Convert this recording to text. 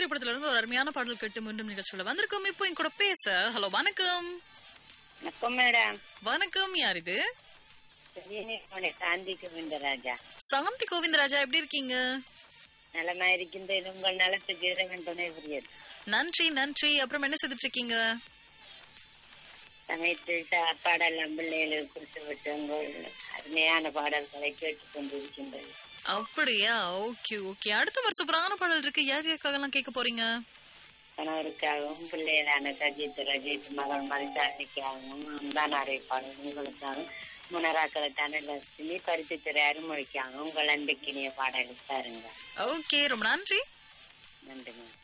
திரைப்படத்துல இருந்து ஒரு அருமையான பாடல் கேட்டு மீண்டும் நிகழ்ச்சியில வந்திருக்கோம் இப்போ என் கூட பேச ஹலோ வணக்கம் வணக்கம் மேடம் வணக்கம் யார் இது பெரியனே சாந்தி கோவிந்தராஜா சாந்தி கோவிந்தராஜா எப்படி இருக்கீங்க நலமா இருக்கின்றது உங்கள் நலத்துக்கு இறைவன் துணை புரியுது நன்றி நன்றி அப்புறம் என்ன செய்துட்டு இருக்கீங்க சமைத்து சாப்பாடெல்லாம் பிள்ளைகளுக்கு கொடுத்து விட்டு உங்கள் அருமையான பாடல்களை கேட்டுக் கொண்டிருக்கின்றது அப்படியா ஓகே ஓகே அடுத்த ஒரு சூப்பரான பாடல் இருக்கு யார் யாருக்காகலாம் கேட்க போறீங்க கணவருக்காகவும் பிள்ளைகளான சஜித் ரஜித் மகள் மரிசாரணிக்காகவும் அந்தானாரை பாடல் உங்களுக்காகவும் முனராக்களை தனலட்சுமி பரிசுத்துறை அருமொழிக்காகவும் உங்கள் அன்புக்கினிய பாடல் தாருங்க ஓகே ரொம்ப நன்றி நன்றி மேம்